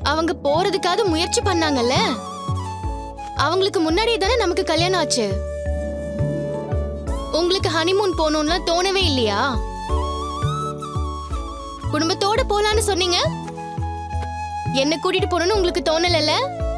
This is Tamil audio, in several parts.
அவங்க போறதுக்காவது முயற்சி பண்ணாங்கல்ல அவங்களுக்கு முன்னாடியே தானே நமக்கு கல்யாணம் ஆச்சு உங்களுக்கு ஹனிமூன் போகணும்லாம் தோணவே இல்லையா குடும்பத்தோட போலான்னு சொன்னீங்க என்ன கூட்டிட்டு போகணும்னு உங்களுக்கு தோணலல்ல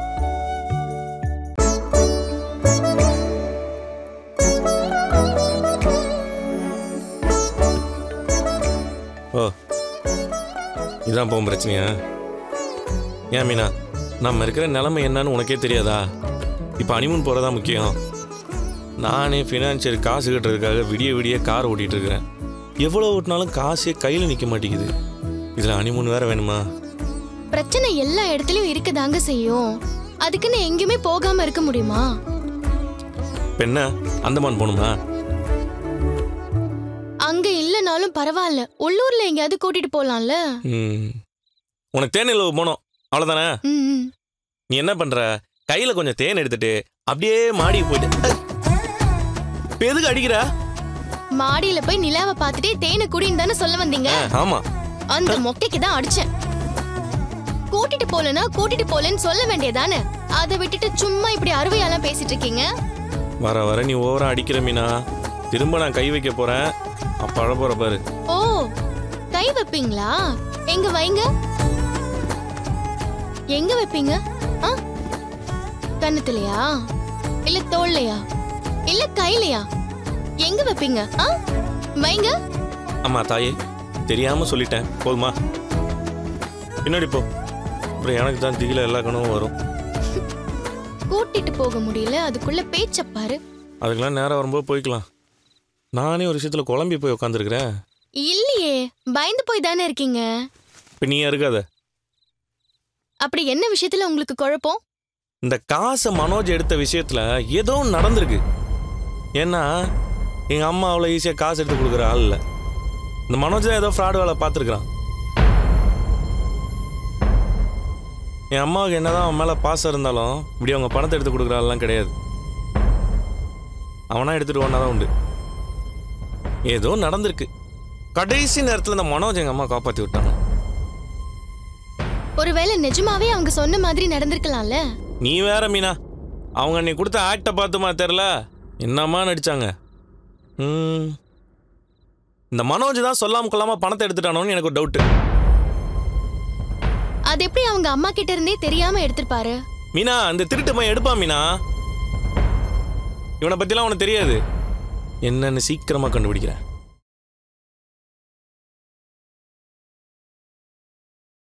ஓ இதான் போகும் பிரச்சனையா ஏன் மீனா நம்ம இருக்கிற நிலைமை என்னன்னு உனக்கே தெரியாதா இப்போ அனிமூன் போகிறதா முக்கியம் நானே ஃபினான்ஷியல் காசு கட்டுறதுக்காக விடிய விடிய கார் ஓட்டிகிட்டு இருக்கிறேன் எவ்வளோ ஓட்டினாலும் காசே கையில் நிற்க மாட்டேங்குது இதில் அனிமூன் வேற வேணுமா பிரச்சனை எல்லா இடத்துலயும் இருக்கதாங்க செய்யும் அதுக்குன்னு எங்கேயுமே போகாம இருக்க முடியுமா இப்போ என்ன அந்தமான் போகணுமா அங்க இல்லனாலும் பரவாயில்ல உள்ளூர்ல எங்கேயாவது கூட்டிட்டு போலாம்ல ம் உனக்கு தேனில் போனோம் அவ்வளோதானே ம், ம். நீ என்ன பண்ணுற கையில் கொஞ்சம் தேன் எடுத்துட்டு அப்படியே மாடிக்கு போயிட்டு இப்போ எதுக்கு அடிக்கிற மாடியில போய் நிலாவை பார்த்துட்டே தேனை குடின்னு தானே சொல்ல வந்தீங்க ஆமாம் அந்த மொக்கைக்கு தான் அடிச்சேன் கூட்டிட்டு போலனா கூட்டிட்டு போலன்னு சொல்ல வேண்டியதானே அதை விட்டுட்டு சும்மா இப்படி அறுவையாலாம் பேசிட்டு இருக்கீங்க வர வர நீ ஓவரா அடிக்கிற மீனா திரும்ப நான் கை வைக்க போறேன் அப்ப அழ போற பாரு ஓ கை வைப்பீங்களா எங்க வைங்க எங்க வைப்பீங்க ஆ கன்னத்துலயா இல்ல தோள்லையா இல்ல கையிலயா எங்க வைப்பீங்க ஆ வைங்க ஆமா தாயே தெரியாம சொல்லிட்டேன் போதுமா பின்னாடி போ அப்புறம் எனக்கு தான் திகில எல்லா கனவும் வரும் கூட்டிட்டு போக முடியல அதுக்குள்ள பேச்ச பாரு அதுக்கெல்லாம் நேரம் வரும்போது போய்க்கலாம் நானே ஒரு விஷயத்துல குழம்பி போய் உட்காந்துருக்கிறேன் இல்லையே பயந்து போய் தானே இருக்கீங்க இப்போ நீ இருக்காத அப்படி என்ன விஷயத்துல உங்களுக்கு குழப்பம் இந்த காசை மனோஜ் எடுத்த விஷயத்துல ஏதோ ஒண்ணு நடந்திருக்கு ஏன்னா எங்க அம்மா அவ்வளோ ஈஸியாக காசு எடுத்து கொடுக்குற ஆள் இல்லை இந்த மனோஜ் தான் ஏதோ ஃப்ராட் வேலை பார்த்துருக்குறான் என் அம்மாவுக்கு என்னதான் அவன் மேலே பாசம் இருந்தாலும் இப்படி அவங்க பணத்தை எடுத்து கொடுக்குற ஆள்லாம் கிடையாது அவனா எடுத்துட்டு ஒன்றா தான் உண்டு ஏதோ நடந்திருக்கு கடைசி நேரத்தில் இந்த மனோஜ் எங்கள் அம்மா காப்பாற்றி விட்டாங்க ஒருவேளை நிஜமாவே அவங்க சொன்ன மாதிரி நடந்திருக்கலாம்ல நீ வேற மீனா அவங்க நீ கொடுத்த ஆக்டை பார்த்துமா தெரில என்னம்மா நடிச்சாங்க ம். இந்த மனோஜ் தான் சொல்லாம கொள்ளாம பணத்தை எடுத்துட்டானோன்னு எனக்கு ஒரு டவுட்டு அது எப்படி அவங்க அம்மா கிட்ட இருந்தே தெரியாம எடுத்திருப்பாரு மீனா அந்த திருட்டு பையன் எடுப்பான் மீனா இவனை பத்திலாம் உனக்கு தெரியாது என்னன்னு சீக்கிரமா கண்டுபிடிக்கிறேன்